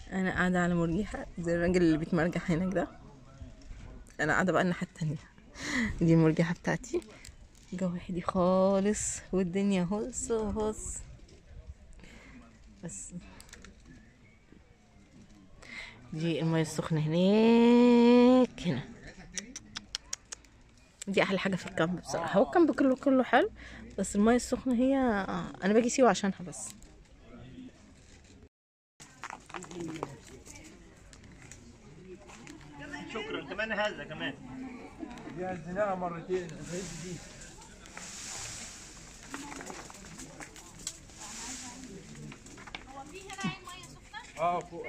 انا قاعده على مرجحه زي الراجل اللي بيتمرجح هناك ده انا قاعده بقى الناحيه التانية دي المرجحه بتاعتي جو هادي خالص والدنيا هص هص بس دي المية السخنة هناك هنا دي احلى حاجة في الكامب بصراحة هو الكامب كله كله حلو بس المية السخنة هي انا باجي سيوة عشانها بس شكرا كمان هذا كمان جهزناها مرتين العيد دي اه فوق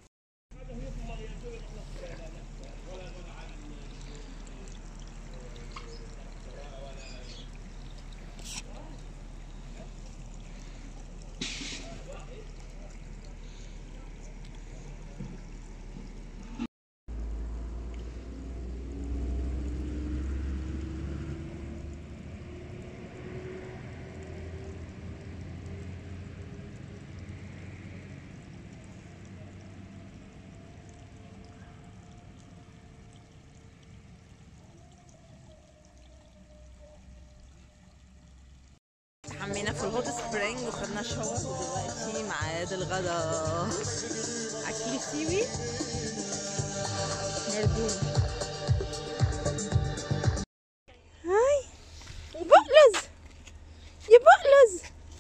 حمينا في الهوت سبرينج وخدنا شاور ودلوقتي ميعاد الغدا اكل سيوي مردون هاي بقلز يا بقلز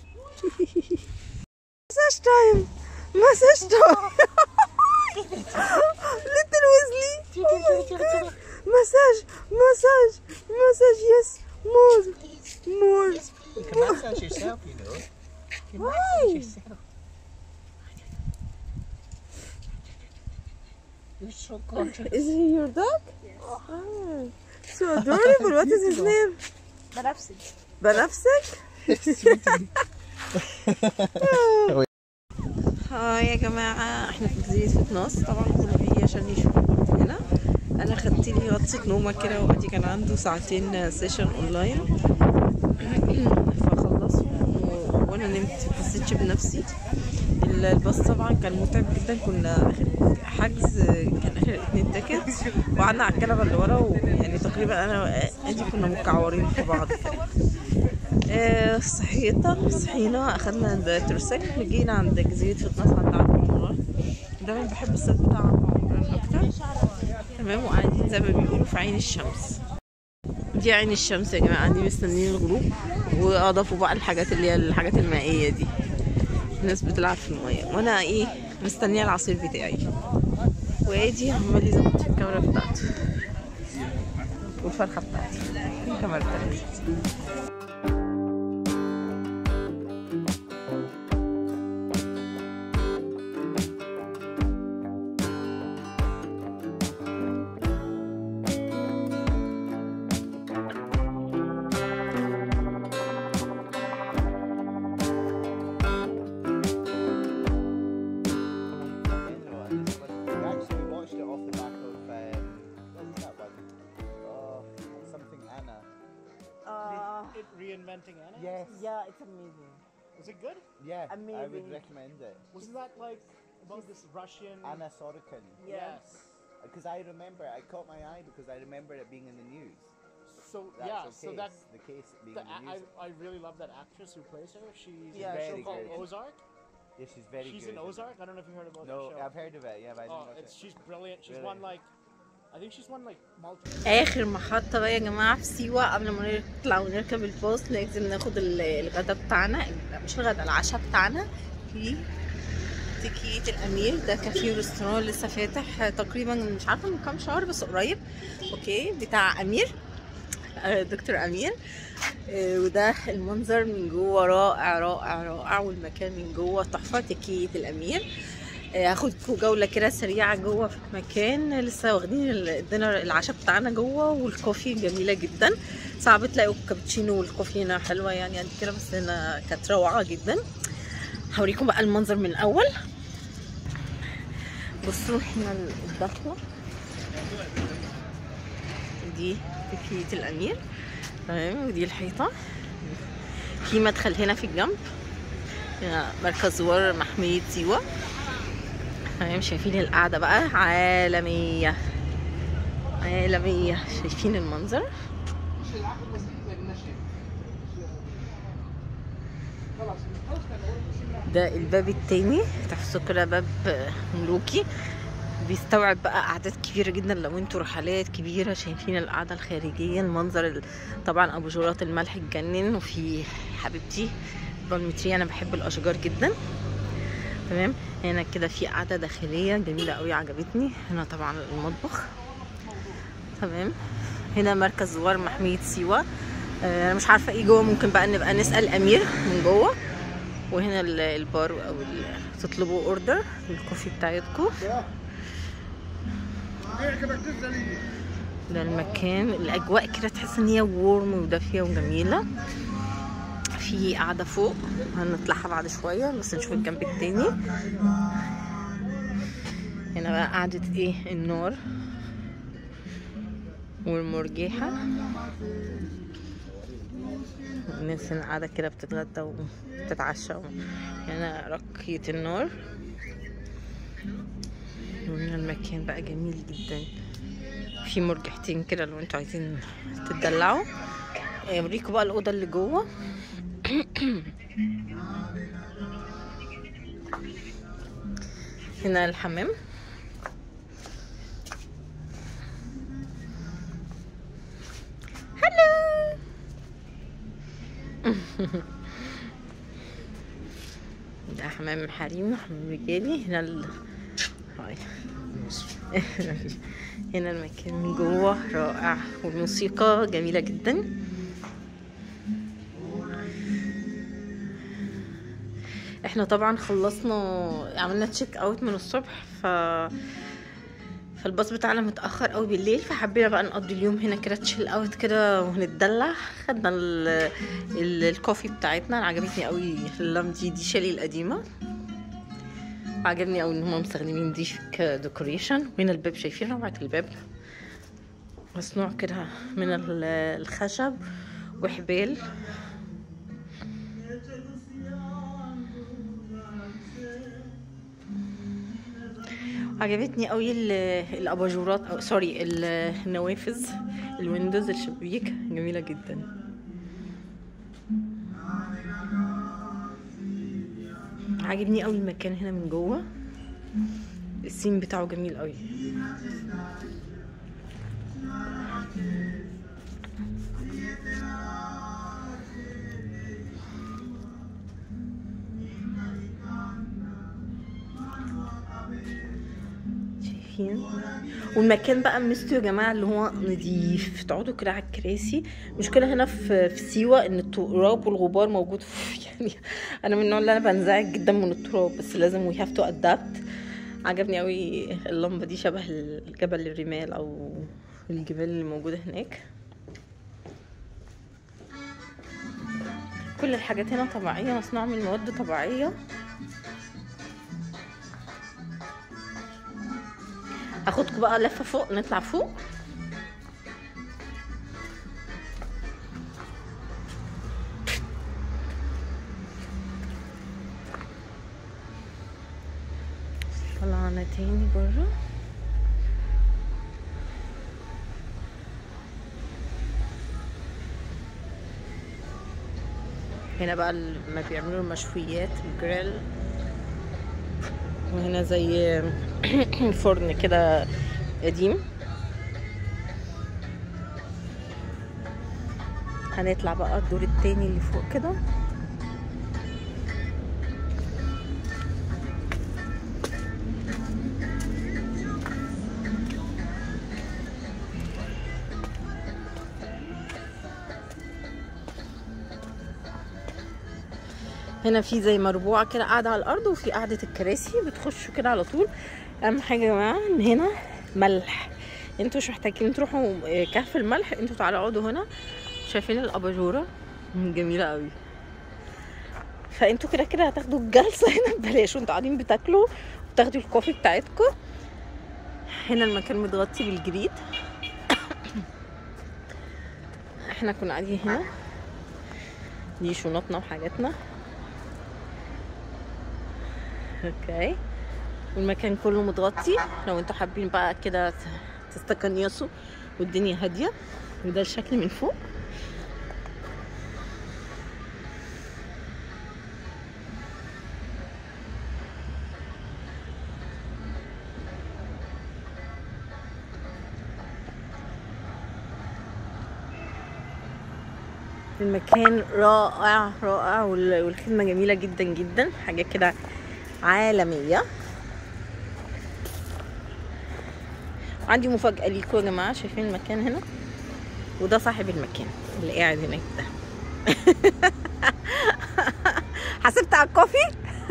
مساج تايم مساج تايم ليتل ويزلي مساج مساج مساج يس مور مور You can massage yourself, you know. You can Why? massage yourself. You're so gorgeous. Is he your dog? Oh, so adorable. What is his name? بنفسج بنفسك؟ هاي يا جماعة احنا في جزيرة فتناس طبعا كله بيجي عشان يشوف البورت هنا انا خدت لي غطسة نومة كده وادي كان عنده ساعتين سيشن اونلاين فخلصوا و- وانا نمت محسيتش بنفسي ال- الباص طبعا كان متعب جدا كنا اخر حجز كان اخر اتنين تاكت وقعدنا على الكنبه اللي ورا ويعني تقريبا انا وادي كنا مكعورين في بعض كده آه، صحينا صحينا اخدنا الترسيكل جينا عند جزيره فتناس عند عم عمران دايما بحب الصيد بتاع عم عمران اكتر تمام وقاعدين زي ما بيقولوا في عين الشمس دي عين الشمس يا جماعه قاعدين مستنيين الغروب واضافوا بقى الحاجات اللي هي الحاجات المائيه دي الناس بتلعب في الميه وانا ايه مستنيه العصير بتاعي وادي عمال يظبط في الكاميرا بتاعته والفرخه بتاعتي الكاميرا بتاعتي We actually watched it off the back of um, what was that one? Oh, something Anna. Uh, It reinventing Anna? Yes. yeah, it's amazing. Was it good? Yeah, I would Amazing. recommend it. Wasn't that like about this Russian? Anna Sorokin. Yes. Because I remember, I caught my eye because I remember it being in the news. So That's yeah, the so case, that the case being the, in the I, news. I really love that actress who plays her. She's Yeah, in a show very called good. Ozark. yeah, she's very she's good. in Ozark. I don't know if you heard about No, that show. I've heard of it. Yeah, but I didn't oh, watch it's, it. she's brilliant. She's Really? won like, I think she's won like multiple. اخر محطة بقى يا جماعة في سيوة قبل ما نطلع ونركب الباص لازم ناخد ال- الغدا بتاعنا لا، مش الغدا العشاء بتاعنا في تكية الأمير ده كافيه وريستوران لسه فاتح تقريبا مش عارفة من كام شهر بس قريب اوكي بتاع أمير آه، دكتور أمير آه، وده المنظر من جوه رائع رائع رائع والمكان من جوه تحفة تكية الأمير آه، هاخدكم جولة كده سريعة جوه في المكان لسه واخدين الدينر العشاء بتاعنا جوه والكوفي جميلة جدا صعب تلاقوا الكابتشينو والكوفي هنا حلوة يعني قد كده بس هنا كانت روعة جدا هوريكم بقى المنظر من الأول بصوا هنا الدخلة دي تكية الأمير تمام ودي الحيطة في مدخل هنا في الجنب هنا مركز زوار محمية سيوة تمام شايفين القعدة بقى عالمية عالمية شايفين المنظر ده الباب التاني تحسوا كده باب ملوكي بيستوعب بقى اعداد كبيره جدا لو انتوا رحلات كبيره شايفين القعده الخارجيه المنظر ال- طبعا اباجورات الملح اتجنن وفي حبيبتي بالمتري انا بحب الاشجار جدا تمام هنا كده في قعده داخليه جميله قوي عجبتني هنا طبعا المطبخ تمام هنا مركز زوار محميه سيوه آه، انا مش عارفه ايه جوه ممكن بقى نبقى نسال امير من جوه وهنا ال- البار او ال- تطلبوا اوردر الكوفي بتاعتكم ده المكان الاجواء كده تحس ان هي وورم ودافيه وجميله في قاعده فوق هنطلعها بعد شويه بس نشوف الجنب التاني هنا بقى قعده ايه النار والمرجحه الناس هنا قاعده كده بتتغدى وبتتعشى هنا رقية النار وهنا المكان بقى جميل جدا في مرجحتين كده لو انتوا عايزين تتدلعوا اوريكم بقى الاوضه اللي جوه هنا الحمام هلو ده حمام حريمي وحمام رجالي هنا ال... هاي هنا المكان من جوه رائع والموسيقى جميلة جدا احنا طبعا خلصنا عملنا تشيك اوت من الصبح ف فالباص بتاعنا متاخر قوي بالليل فحبينا بقى نقضي اليوم هنا كده تشيل اوت كده ونتدلع خدنا ال ال الكوفي بتاعتنا أنا عجبتني قوي اللام دي دي شالي القديمه عجبني قوي ان هم مستخدمين دي كديكوريشن وهنا الباب شايفين روعه الباب مصنوع كده من ال- الخشب وحبال عجبتني قوي ال- الاباجورات او سوري ال- النوافذ الويندوز الشبابيك جميله جدا عاجبني قوي المكان هنا من جوه السين بتاعه جميل قوي شايفين والمكان بقى مستو يا جماعه اللي هو نضيف تقعدوا كده على الكراسي المشكله هنا في في سيوه ان التراب والغبار موجود في يعني انا من النوع اللي انا بنزعج جدا من التراب بس لازم وي هاف تو ادابت عجبني قوي اللمبه دي شبه الجبل الرمال او الجبال اللي موجوده هناك كل الحاجات هنا طبيعيه مصنوعه من مواد طبيعيه هاخدكم بقى لفه فوق نطلع فوق طلعنا تاني بره هنا بقى لما بيعملوا المشويات الجريل وهنا زي فرن كده قديم هنطلع بقى الدور التاني اللي فوق كده هنا في زي مربوعة كده قاعدة على الأرض وفي قاعدة الكراسي بتخشوا كده على طول أهم حاجة يا جماعة إن هنا ملح انتوا مش محتاجين تروحوا آه، كهف الملح انتوا تعالوا اقعدوا هنا شايفين الأباجورة جميلة قوي فانتوا كده كده هتاخدوا الجلسة هنا ببلاش وانتوا قاعدين بتاكلوا وتاخدوا الكوفي بتاعتكم هنا المكان متغطي بالجريد احنا كنا قاعدين هنا دي شنطنا وحاجاتنا اوكي والمكان كله متغطي لو انتوا حابين بقى كده ت- تستقنيصوا والدنيا هاديه وده الشكل من فوق المكان رائع رائع وال- والخدمة جميلة جدا جدا حاجة كده عالمية عندي مفاجأة ليكم يا جماعة شايفين المكان هنا وده صاحب المكان اللي قاعد هناك ده حسبت على الكوفي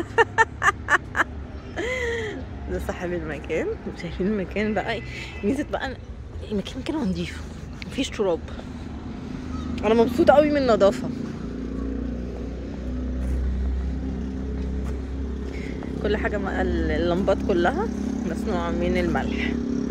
ده صاحب المكان شايفين المكان بقى ميزة بقى المكان كده نضيف مفيش تراب انا مبسوطه قوي من النظافه كل حاجه م- اللمبات كلها مصنوعه من الملح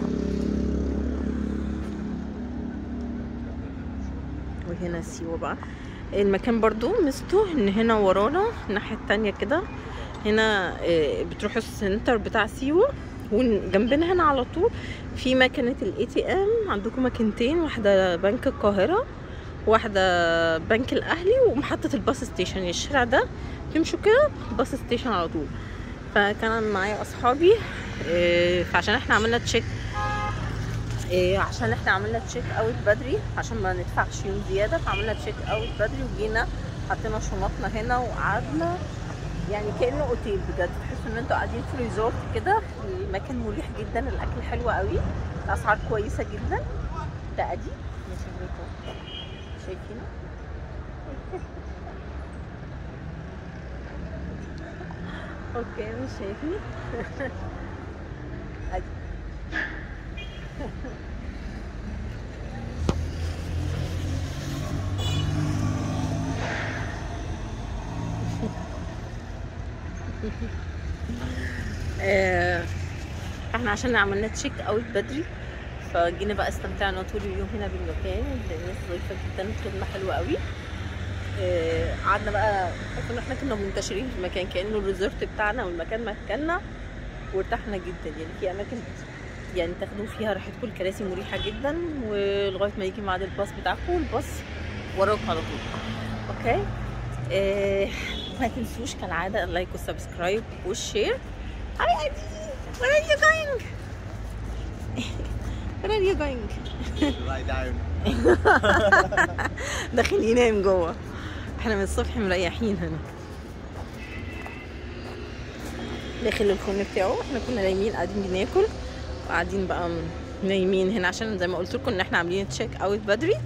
وهنا سيوه بقى المكان برضو ميزته ان هنا ورانا الناحيه التانية كده هنا آه، بتروحوا السنتر بتاع سيوه وجنبنا هنا على طول في مكنه الاي تي ام عندكم مكانتين واحده بنك القاهره واحدة بنك الأهلي ومحطة الباص ستيشن يعني الشارع ده تمشوا كده باص ستيشن على طول فكان معايا أصحابي إيه، فعشان احنا عملنا تشيك إيه، عشان احنا عملنا تشيك اوت بدري عشان ما ندفعش يوم زيادة فعملنا تشيك اوت بدري وجينا حطينا شنطنا هنا وقعدنا يعني كأنه اوتيل بجد تحسوا ان انتوا قاعدين في ريزورت كده المكان مريح جدا الاكل حلو قوي الاسعار كويسة جدا ده ادي ماشي عليكم. شايفينه اوكي مش شايفني أدي. آه، احنا عشان عملنا تشيك اوت بدري فجينا بقى استمتعنا طول اليوم هنا بالمكان الناس ظريفه جدا الخدمه حلوه قوي آه، قعدنا بقى حاسه ان احنا كنا منتشرين في المكان كانه الريزورت بتاعنا والمكان مكاننا وارتحنا جدا يعني في اماكن يعني تاخدوا فيها راحتكم الكراسي مريحه جدا ولغايه ما يجي ميعاد الباص بتاعكم الباص وراكم على طول اوكي آه ما تنسوش كالعاده اللايك والسبسكرايب والشير هاي ادي where are you going where are you going Lie down. داخل ينام جوه احنا من الصبح مريحين هنا داخل الخن بتاعه احنا كنا نايمين قاعدين بناكل وقاعدين بقى م- نايمين هنا عشان زي ما قلت لكم ان احنا عاملين تشيك اوت بدري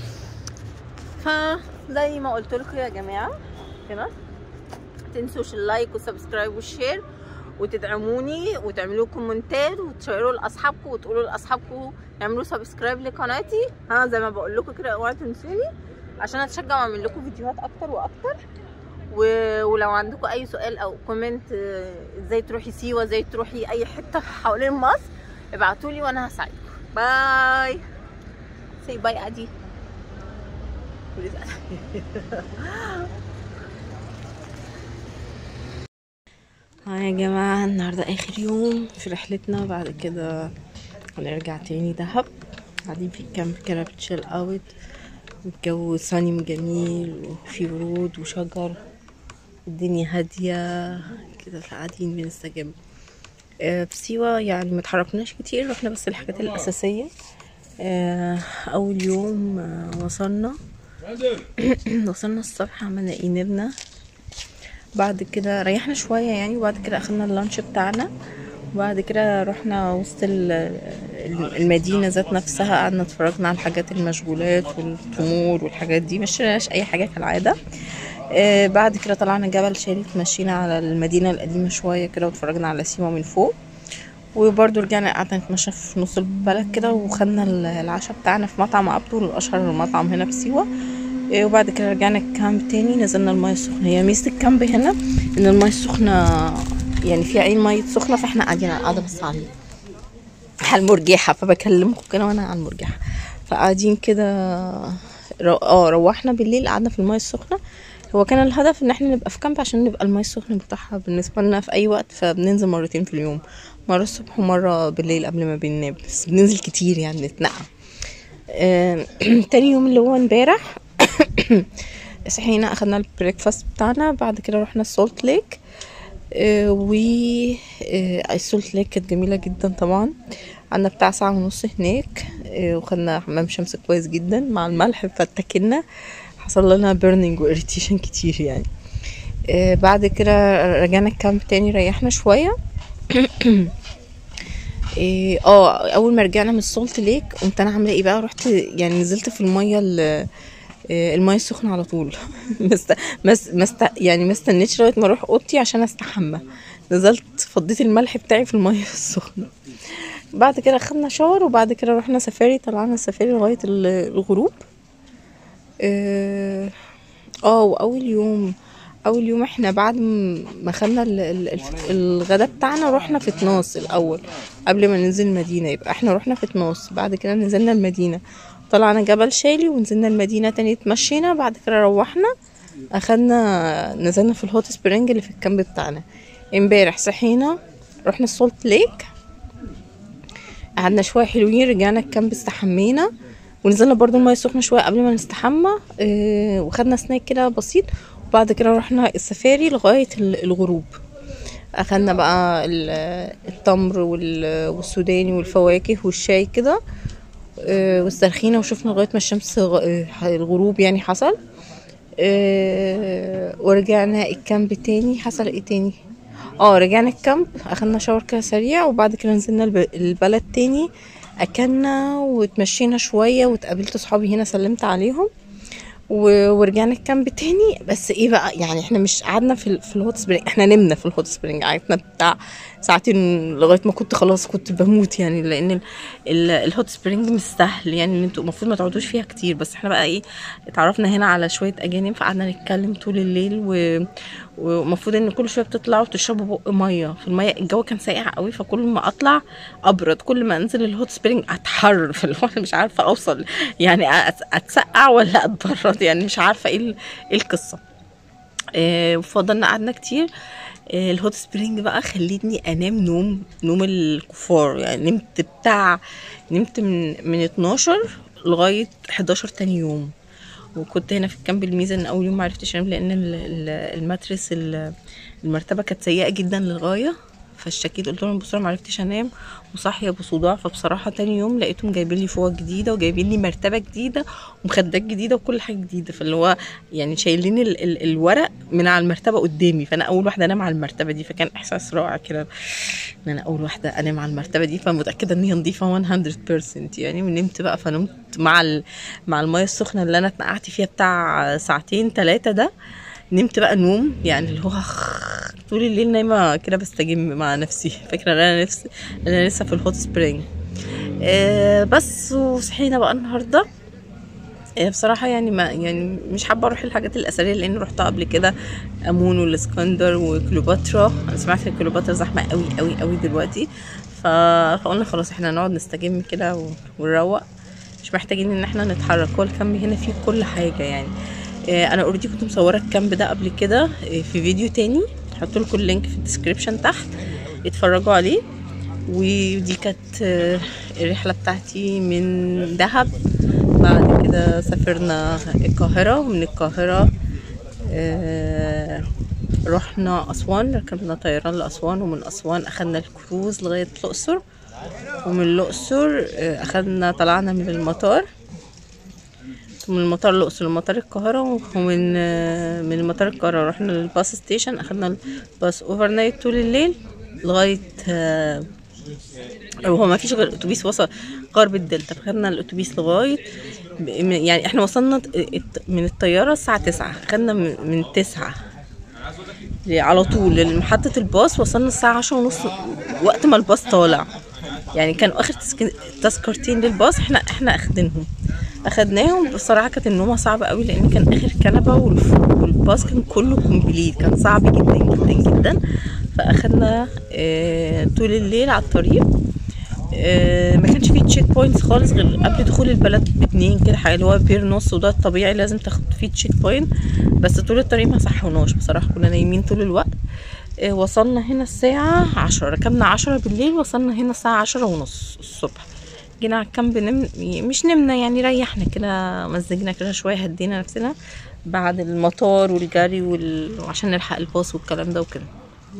فزي ما قلت لكم يا جماعه كده تنسوش اللايك والسبسكرايب والشير وتدعموني وتعملوا كومنتات وتشيروا لاصحابكم وتقولوا لاصحابكم يعملوا سبسكرايب لقناتي ها زي ما بقول لكم كده اوعوا تنسوني عشان اتشجع واعمل لكم فيديوهات اكتر واكتر و... ولو عندكم اي سؤال او كومنت آه، ازاي تروحي سيوه ازاي تروحي اي حته حوالين مصر ابعتوا لي وانا هساعدكم باي سي باي عادي ها يا جماعة النهاردة آخر يوم في رحلتنا بعد كده هنرجع تاني دهب قاعدين في الكامب كده بتشيل اوت الجو صنم جميل وفي ورود وشجر الدنيا هادية كده قاعدين بنستجم آه، في سيوة يعني ما اتحركناش كتير رحنا بس الحاجات الأساسية آه، أول يوم آه، وصلنا وصلنا الصبح عملنا ايه نمنا بعد كده ريحنا شوية يعني وبعد كده أخدنا اللانش بتاعنا وبعد كده رحنا وسط ال- المدينة ذات نفسها قعدنا اتفرجنا على الحاجات المشغولات والتمور والحاجات دي مشيناش أي حاجة كالعادة آه، بعد كده طلعنا جبل شالت مشينا على المدينة القديمة شوية كده واتفرجنا على سيما من فوق وبرضه رجعنا قعدنا نتمشى في نص البلد كده وخدنا ال- العشاء بتاعنا في مطعم عبدو الأشهر مطعم هنا في سيوة إيه، وبعد كده رجعنا الكامب تاني نزلنا المايه السخنة هي ميزة الكامب هنا ان المايه السخنة يعني في عين مية سخنة فاحنا قاعدين قاعدة بس على على المرجحة فبكلمكم كده وانا على المرجحة فقاعدين كده رو... اه روحنا بالليل قعدنا في المايه السخنة هو كان الهدف ان احنا نبقى في كامب عشان نبقى الماء السخن بتاعها بالنسبه لنا في اي وقت فبننزل مرتين في اليوم مره الصبح ومره بالليل قبل ما بننام بس بننزل كتير يعني نتنقع آه، تاني يوم اللي هو امبارح صحينا اخدنا البريكفاست بتاعنا بعد كده رحنا السولت ليك آه، و آه، السولت ليك كانت جميلة جدا طبعا قعدنا بتاع ساعة ونص هناك آه، وخدنا حمام شمس كويس جدا مع الملح فاتكلنا حصل لنا بيرنينج واريتيشن كتير يعني آه، بعد كده رجعنا الكامب تاني ريحنا شوية إيه، اه اول ما رجعنا من السولت ليك قمت انا عامله ايه بقى رحت يعني نزلت في الميه ال- إيه، الميه السخنه على طول مست... مست... مست... يعني ما استنيتش لغايه ما اروح اوضتي عشان استحمى نزلت فضيت الملح بتاعي في الميه السخنه بعد كده خدنا شاور وبعد كده رحنا سفاري طلعنا سفاري لغايه ال- الغروب اه آه، واول يوم اول يوم احنا بعد م- ما خدنا ال- ال- ال- الغدا بتاعنا رحنا في تناص الاول قبل ما ننزل المدينه يبقى احنا رحنا في تناص بعد كده نزلنا المدينه طلعنا جبل شالي ونزلنا المدينه تاني اتمشينا بعد كده روحنا اخدنا نزلنا في الهوت سبرينج اللي في الكامب بتاعنا امبارح صحينا رحنا السولت ليك قعدنا شويه حلوين رجعنا الكامب استحمينا ونزلنا برضو الميه السخنه شويه قبل ما نستحمى اه وخدنا سناك كده بسيط وبعد كده رحنا السفاري لغايه ال- الغروب اخدنا بقى ال- التمر وال- والسوداني والفواكه والشاي كده اه واسترخينا وشفنا لغايه ما الشمس غ- اه الغروب يعني حصل اه ورجعنا الكامب تاني حصل ايه تاني اه رجعنا الكامب اخدنا شاور كده سريع وبعد كده نزلنا الب- البلد تاني اكلنا وتمشينا شويه واتقابلت صحابي هنا سلمت عليهم و- ورجعنا الكامب تاني بس ايه بقى يعني احنا مش قعدنا في ال- في الهوت سبرينج احنا نمنا في الهوت سبرينج قعدنا بتاع ساعتين لغايه ما كنت خلاص كنت بموت يعني لان ال- ال- الهوت سبرينج مش سهل يعني ان انتوا المفروض ما تقعدوش فيها كتير بس احنا بقى ايه اتعرفنا هنا على شويه اجانب فقعدنا نتكلم طول الليل و... ومفروض ان كل شويه بتطلعوا تشربوا بق ميه في الميه الجو كان ساقع قوي فكل ما اطلع ابرد كل ما انزل الهوت سبرينج اتحرر في اللي هو أنا مش عارفه اوصل يعني أت- اتسقع ولا اتبرد يعني مش عارفه ايه ال- ايه القصه آه، وفضلنا قعدنا كتير آه، الهوت سبرينج بقى خلتني انام نوم نوم الكفار يعني نمت بتاع نمت من من 12 لغايه 11 تاني يوم وكنت هنا في الكامب الميزه ان اول يوم معرفتش انام لان ال- ال- الماتريس ال- المرتبه كانت سيئه جدا للغايه فاشتكيت قلت لهم بصراحه معرفتش انام وصاحيه بصداع فبصراحه تاني يوم لقيتهم جايبين لي فوط جديده وجايبين لي مرتبه جديده ومخدات جديده وكل حاجه جديده فاللي هو يعني شايلين ال ال الورق من على المرتبه قدامي فانا اول واحده انام على المرتبه دي فكان احساس رائع كده ان انا اول واحده انام على المرتبه دي فمتاكده ان هي نظيفه 100% يعني ونمت بقى فنمت مع ال مع الميه السخنه اللي انا اتنقعت فيها بتاع ساعتين ثلاثه ده نمت بقى نوم يعني اللي هو طول الليل نايمه كده بستجم مع نفسي فاكره ان انا نفسي ان انا لسه في الهوت سبرينج آه بس وصحينا بقى النهارده آه، بصراحة يعني ما يعني مش حابة اروح الحاجات الأثرية لأن رحتها قبل كده أمون والإسكندر وكليوباترا أنا سمعت ان كليوباترا زحمة قوي قوي قوي دلوقتي ف... فقلنا خلاص احنا نقعد نستجم كده و- ونروق مش محتاجين ان احنا نتحرك هو الكامب هنا فيه كل حاجة يعني آه، انا اوريدي كنت مصورة الكامب ده قبل كده آه، في فيديو تاني هحط لكم اللينك في الديسكريبشن تحت اتفرجوا عليه ودي كانت آه، الرحلة بتاعتي من دهب بعد كده سافرنا القاهرة ومن القاهرة آه، رحنا أسوان ركبنا طيران لأسوان ومن أسوان أخدنا الكروز لغاية الأقصر ومن الأقصر آه، أخدنا طلعنا من المطار من المطار الأقصر لمطار القاهرة ومن آه، من مطار القاهرة رحنا للباص ستيشن أخدنا الباص أوفر نايت طول الليل لغاية آه، هو ما فيش غير اتوبيس وصل غرب الدلتا فخدنا الاتوبيس لغايه ب- يعني احنا وصلنا ت- الت- من الطياره الساعه 9 خدنا من من 9 ل- على طول لمحطه الباص وصلنا الساعه 10 ونص وقت ما الباص طالع يعني كانوا اخر تسك- تذكرتين للباص احنا احنا اخدينهم اخدناهم بصراحه كانت النومه صعبه قوي لان كان اخر كنبه والف- والباص كان كله كومبليت كان صعب جدا جدا جدا فاخدنا آه، طول الليل على الطريق آه، ما كانش فيه تشيك بوينتس خالص غير قبل دخول البلد باتنين كده حاجه اللي هو بير نص وده الطبيعي لازم تاخد فيه تشيك بوينت بس طول الطريق ما صحوناش بصراحه كنا نايمين طول الوقت آه، وصلنا هنا الساعة عشرة ركبنا عشرة بالليل وصلنا هنا الساعة عشرة ونص الصبح جينا على الكامب نم... مش نمنا يعني ريحنا كده مزجنا كده شوية هدينا نفسنا بعد المطار والجري وال... وعشان نلحق الباص والكلام ده وكده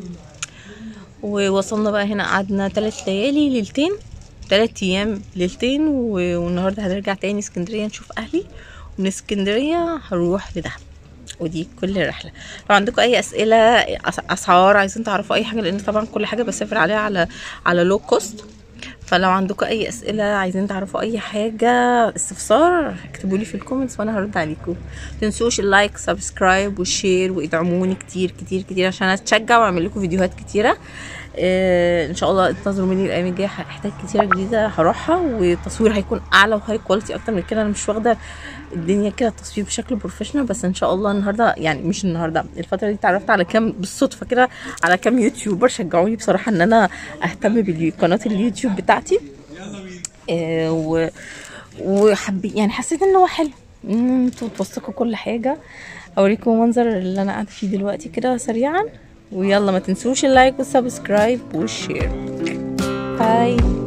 ووصلنا بقى هنا قعدنا تلات ليالي ليلتين تلات ايام ليلتين و- والنهارده هنرجع تاني اسكندريه نشوف اهلي ومن اسكندريه هنروح لدهب ودي كل الرحله لو عندكم اي اسئله أس- اسعار عايزين تعرفوا اي حاجه لان طبعا كل حاجه بسافر عليها على على لو كوست فلو عندكم اي اسئله عايزين تعرفوا اي حاجه استفسار اكتبوا لي في الكومنتس وانا هرد عليكم تنسوش اللايك سبسكرايب والشير وادعموني كتير كتير كتير عشان اتشجع واعمل لكم فيديوهات كتيره آه ان شاء الله انتظروا مني الايام الجايه حاجات كتيره جديده هروحها والتصوير هيكون اعلى وهاي كواليتي اكتر من كده انا مش واخده الدنيا كده التصوير بشكل بروفيشنال بس ان شاء الله النهارده يعني مش النهارده الفتره دي اتعرفت على كام بالصدفه كده على كام يوتيوبر شجعوني بصراحه ان انا اهتم بقناه اليوتيوب بتاعتي آه و وحبي يعني حسيت ان هو حلو ان انتوا توثقوا كل حاجه اوريكم منظر اللي انا قاعده فيه دلوقتي كده سريعا ويلا ما تنسوش اللايك والسبسكرايب والشير باي